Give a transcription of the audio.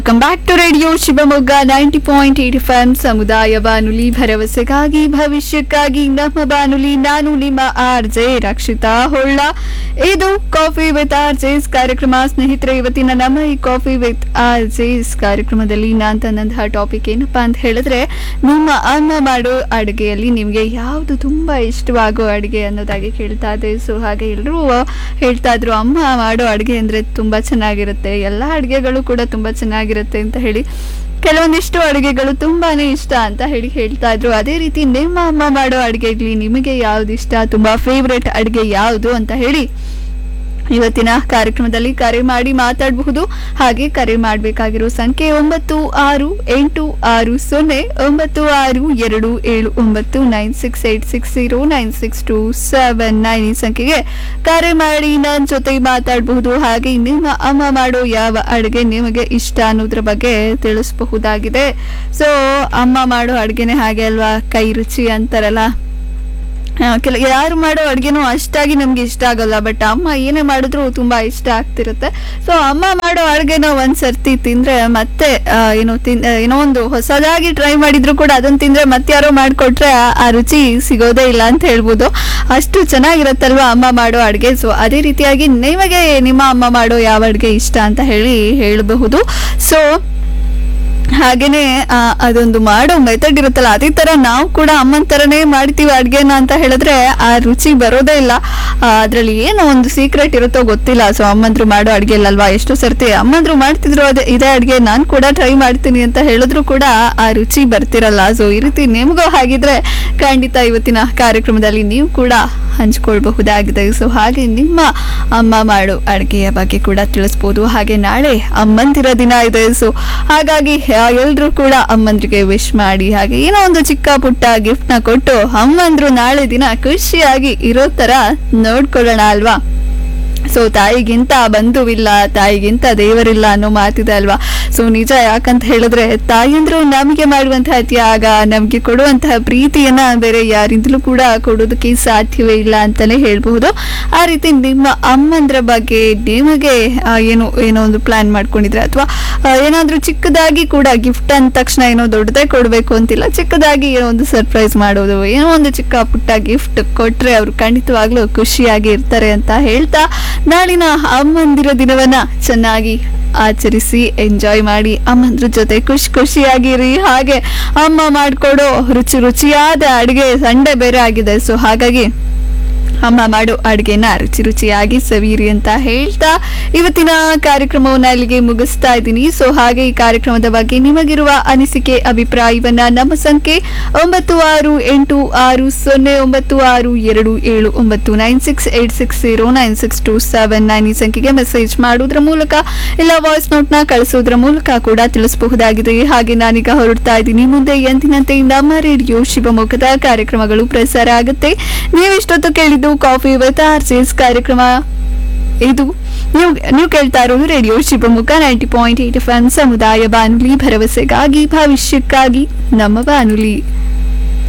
welcome back to radio Shivamogga ninety point eight F M ಸಮುದಾಯ ಬಾನುಲಿ ಭರವಸೆಗಾಗಿ ಭವಿಷ್ಯಕ್ಕಾಗಿ ನಮ್ಮ ಬಾನುಲಿ ನಾನು ನಿಮ್ಮ ಆರ್ ಜೆ ರಕ್ಷಿತಾ ಹೊಳ್ಳ ಇದು ಕಾಫಿ ವಿತ್ ಆರ್ ಜೆಸ್ ಕಾರ್ಯಕ್ರಮ ಸ್ನೇಹಿತರೆ ಇವತ್ತಿನ ನಮ್ಮ ಈ ಕಾಫಿ ವಿತ್ ಆರ್ ಜೆಸ್ ಕಾರ್ಯಕ್ರಮದಲ್ಲಿ ನಾನ್ ತಂದಂತಹ ಟಾಪಿಕ್ ಏನಪ್ಪಾ ಅಂತ ಹೇಳಿದ್ರೆ ನಿಮ್ಮ ಅಮ್ಮ ಮಾಡೋ ಅಡುಗೆಯಲ್ಲಿ ನಿಮಗೆ ಯಾವುದು ತುಂಬಾ ಇಷ್ಟವಾಗೋ ಅಡುಗೆ ಅನ್ನೋದಾಗಿ ಕೇಳ್ತಾ ಇದೆ ಸೊ ಹಾಗೆ ಎಲ್ಲರೂ ಹೇಳ್ತಾ ಇದ್ರು ಅಮ್ಮ ಮಾಡೋ ಅಡುಗೆ ಅಂದ್ರೆ ತುಂಬಾ ಚೆನ್ನಾಗಿರುತ್ತೆ ಎಲ್ಲ ಅಡುಗೆಗಳು ಕೂಡ ತುಂಬಾ ಚೆನ್ನಾಗಿರುತ್ತೆ ಅಂತ ಹೇಳಿ ಕೆಲವೊಂದಿಷ್ಟು ಅಡುಗೆಗಳು ತುಂಬಾನೇ ಇಷ್ಟ ಅಂತ ಹೇಳಿ ಹೇಳ್ತಾ ಇದ್ರು ಅದೇ ರೀತಿ ನಿಮ್ಮ ಅಮ್ಮ ಮಾಡೋ ಅಡುಗೆಗ್ಲಿ ನಿಮಗೆ ಯಾವ್ದು ಇಷ್ಟ ತುಂಬಾ ಫೇವ್ರೆಟ್ ಅಡುಗೆ ಯಾವುದು ಅಂತ ಹೇಳಿ ಇವತ್ತಿನ ಕಾರ್ಯಕ್ರಮದಲ್ಲಿ ಕರೆ ಮಾಡಿ ಮಾತಾಡಬಹುದು ಹಾಗೆ ಕರೆ ಮಾಡಬೇಕಾಗಿರೋ ಸಂಖ್ಯೆ ಒಂಬತ್ತು ಆರು ಎಂಟು ಆರು ಸೊನ್ನೆ ಒಂಬತ್ತು ಆರು ಎರಡು ಏಳು ಒಂಬತ್ತು nine six eight six zero nine six two seven nine ಈ ಸಂಖ್ಯೆಗೆ ಕರೆ ಮಾಡಿ ನನ್ನ ಜೊತೆ ಮಾತಾಡಬಹುದು ಹಾಗೆ ನಿಮ್ಮ ಅಮ್ಮ ಮಾಡೋ ಯಾವ ಅಡುಗೆ ನಿಮಗೆ ಇಷ್ಟ ಅನ್ನೋದ್ರ ಬಗ್ಗೆ ತಿಳಿಸಬಹುದಾಗಿದೆ ಸೊ ಅಮ್ಮ ಮಾಡೋ ಅಡುಗೆನೇ ಹಾಗೆ ಅಲ್ವಾ ಕೈ ರುಚಿ ಅಂತಾರಲ್ಲ ಆ, ಕೆಲ ಯಾರು ಮಾಡೋ ಅಡುಗೆನೂ ಅಷ್ಟಾಗಿ ನಮ್ಗೆ ಇಷ್ಟ ಆಗಲ್ಲ ಬಟ್ ಅಮ್ಮ ಏನೇ ಮಾಡಿದ್ರು ತುಂಬಾ ಇಷ್ಟ ಆಗ್ತಿರುತ್ತೆ ಸೊ ಅಮ್ಮ ಮಾಡೋ ಅಡುಗೆನ ಒಂದ್ ಸರ್ತಿ ತಿಂದ್ರೆ ಮತ್ತೆ ಆ, ಏನೋ ತಿನ್ ಆ, ಏನೋ ಒಂದು ಹೊಸದಾಗಿ ಟ್ರೈ ಮಾಡಿದ್ರು ಕೂಡ ಅದನ್ನ ತಿಂದ್ರೆ ಮತ್ತೆ ಯಾರೋ ಮಾಡ್ಕೊಟ್ರೆ ಆ- ಆ ರುಚಿ ಸಿಗೋದೇ ಇಲ್ಲ ಅಂತ ಹೇಳ್ಬೋದು ಅಷ್ಟು ಚೆನ್ನಾಗಿರುತ್ತಲ್ವಾ ಅಮ್ಮ ಮಾಡೋ ಅಡುಗೆ ಸೊ ಅದೇ ರೀತಿಯಾಗಿ ನಿಮಗೆ ನಿಮ್ಮ ಅಮ್ಮ ಮಾಡೋ ಯಾವ ಅಡುಗೆ ಇಷ್ಟ ಅಂತ ಹೇಳಿ ಹೇಳಬಹುದು ಸೊ ಹಾಗೇನೆ ಆ, ಅದೊಂದು ಮಾಡೋ ಮೆಥಡ್ ಇರುತ್ತಲ್ಲ ಅದೇ ತರ ನಾವು ಕೂಡ ಅಮ್ಮನ ತರನೇ ಮಾಡ್ತೀವಿ ಅಡ್ಗೆನ ಅಂತ ಹೇಳಿದ್ರೆ ಆ ರುಚಿ ಬರೋದೇ ಇಲ್ಲ ಅದ್ರಲ್ಲಿ ಏನೋ ಒಂದು ಸೀಕ್ರೆಟ್ ಇರುತ್ತೋ ಗೊತ್ತಿಲ್ಲ ಸೊ ಅಮ್ಮಂದ್ರು ಮಾಡೋ ಅಡ್ಗೆ ಅಲ್ವಾ ಎಷ್ಟು ಸರ್ತಿ ಅಮ್ಮಂದ್ರು ಮಾಡ್ತಿದ್ರು ಅದೇ ಇದೇ ಅಡ್ಗೆ ನಾನು ಕೂಡ ಟ್ರೈ ಮಾಡ್ತೀನಿ ಅಂತ ಹೇಳಿದ್ರು ಕೂಡ ಆ ರುಚಿ ಬರ್ತಿರಲ್ಲ ಸೊ ಈ ರೀತಿ ನಿಮಗೂ ಹಾಗಿದ್ರೆ ಖಂಡಿತ ಇವತ್ತಿನ ಕಾರ್ಯಕ್ರಮದಲ್ಲಿ ನೀವು ಕೂಡ ಹಂಚ್ಕೊಳ್ಬಹುದಾಗಿದೆ ಸೊ ಹಾಗೆ ನಿಮ್ಮ ಅಮ್ಮ ಮಾಡೋ ಅಡುಗೆಯ ಬಗ್ಗೆ ಕೂಡ ತಿಳಿಸ್ಬೋದು ಹಾಗೆ ನಾಳೆ ಅಮ್ಮಂದಿರ ದಿನ ಇದೆ ಸೊ ಹಾಗಾಗಿ ಎಲ್ಲರೂ ಕೂಡ ಅಮ್ಮಂದ್ರಿಗೆ ವಿಶ್ ಮಾಡಿ ಹಾಗೆ ಏನೋ ಒಂದು ಚಿಕ್ಕ ಪುಟ್ಟ ಗಿಫ್ಟ್ ನ ಕೊಟ್ಟು ಅಮ್ಮಂದ್ರು ನಾಳೆ ದಿನ ಖುಷಿಯಾಗಿ ಇರೋ ತರ ನೋಡ್ಕೊಳ್ಳೋಣ ಅಲ್ವಾ ಸೊ ತಾಯಿಗಿಂತ ಬಂಧುವಿಲ್ಲ ತಾಯಿಗಿಂತ ದೇವರಿಲ್ಲ ಅನ್ನೋ ಮಾತಿದೆ ಅಲ್ವಾ ಸೊ ನಿಜ ಯಾಕಂತ ಹೇಳಿದ್ರೆ ತಾಯಿಯಂದ್ರು ನಮಗೆ ಮಾಡುವಂತಹ ತ್ಯಾಗ ನಮಗೆ ಕೊಡುವಂತಹ ಪ್ರೀತಿಯನ್ನ ಬೇರೆ ಯಾರಿಂದಲೂ ಕೂಡ ಕೊಡೋದಕ್ಕೆ ಸಾಧ್ಯವೇ ಇಲ್ಲ ಅಂತಾನೆ ಹೇಳ್ಬಹುದು ಆ ರೀತಿ ನಿಮ್ಮ ಅಮ್ಮಂದ್ರ ಬಗ್ಗೆ ನಿಮಗೆ ಆ, ಏನು ಏನೋ ಒಂದು ಪ್ಲಾನ್ ಮಾಡ್ಕೊಂಡಿದ್ರೆ ಅಥವಾ ಏನಾದ್ರೂ ಚಿಕ್ಕದಾಗಿ ಕೂಡ ಗಿಫ್ಟ್ ಅಂದ ತಕ್ಷಣ ಏನೋ ದೊಡ್ಡದೇ ಕೊಡಬೇಕು ಅಂತಿಲ್ಲ ಚಿಕ್ಕದಾಗಿ ಏನೋ ಒಂದು ಸರ್ಪ್ರೈಸ್ ಮಾಡೋದು ಏನೋ ಒಂದು ಚಿಕ್ಕ ಪುಟ್ಟ ಗಿಫ್ಟ್ ಕೊಟ್ರೆ ಅವ್ರು ಖಂಡಿತವಾಗ್ಲೂ ಖುಷಿಯಾಗಿ ಇರ್ತಾರೆ ಅಂತ ಹೇಳ್ತಾ ನಾಳಿನ ಅಮ್ಮಂದಿರ ದಿನವನ್ನ ಚೆನ್ನಾಗಿ ಆಚರಿಸಿ ಎಂಜಾಯ್ ಮಾಡಿ ಅಮ್ಮಂದ್ರ ಜೊತೆ ಖುಷಿ ಖುಷಿಯಾಗಿರಿ ಹಾಗೆ ಅಮ್ಮ ಮಾಡ್ಕೊಡೋ ರುಚಿ ರುಚಿಯಾದ ಅಡುಗೆ ಸಂಡೆ ಬೇರೆ ಆಗಿದೆ ಸೊ ಹಾಗಾಗಿ ಅಮ್ಮ ಮಾಡೋ ಅಡುಗೆನ ರುಚಿ ರುಚಿಯಾಗಿ ಸವಿಯಿರಿ ಅಂತ ಹೇಳ್ತಾ ಇವತ್ತಿನ ಕಾರ್ಯಕ್ರಮವನ್ನ ಇಲ್ಲಿಗೆ ಮುಗಿಸ್ತಾ ಇದ್ದೀನಿ ಸೊ ಹಾಗೆ ಈ ಕಾರ್ಯಕ್ರಮದ ಬಗ್ಗೆ ನಿಮಗಿರುವ ಅನಿಸಿಕೆ ಅಭಿಪ್ರಾಯವನ್ನ ನಮ್ಮ ಸಂಖ್ಯೆ ಒಂಬತ್ತು ಆರು ಎಂಟು ಆರು ಸೊನ್ನೆ ಒಂಬತ್ತು ಆರು ಎರಡು ಏಳು ಒಂಬತ್ತು nine six eight six zero nine six two seven nine ಈ ಸಂಖ್ಯೆಗೆ ಮೆಸೇಜ್ ಮಾಡೋದ್ರ ಮೂಲಕ ಇಲ್ಲ ವಾಯ್ಸ್ ನೋಟ್ನ ಕಳಿಸೋದ್ರ ಮೂಲಕ ಕೂಡ ತಿಳಿಸಬಹುದಾಗಿದೆ ಹಾಗೆ ನಾನೀಗ ಹೊರಡ್ತಾ ಇದ್ದೀನಿ ಮುಂದೆ ಎಂದಿನಂತೆ ನಮ್ಮ ರೇಡಿಯೋ ಶಿವಮೊಗ್ಗದ ಕಾರ್ಯಕ್ರಮಗಳು ಪ್ರಸಾರ ಆಗುತ್ತೆ ನೀವು ಇಷ್ಟೊತ್ತು ಕೇಳಿದ್ದು ಕಾಫಿ ವಿತ್ ಆರ್ಸಿಎಸ್ ಕಾರ್ಯಕ್ರಮ ಇದು ನೀವು ನೀವು ಕೇಳ್ತಾ ಇರೋದು radio Shivamogga ninety point eight F M ಸಮುದಾಯ ಬಾನುಲಿ ಭರವಸೆಗಾಗಿ ಭವಿಷ್ಯಕ್ಕಾಗಿ ನಮ್ಮ ಬಾನುಲಿ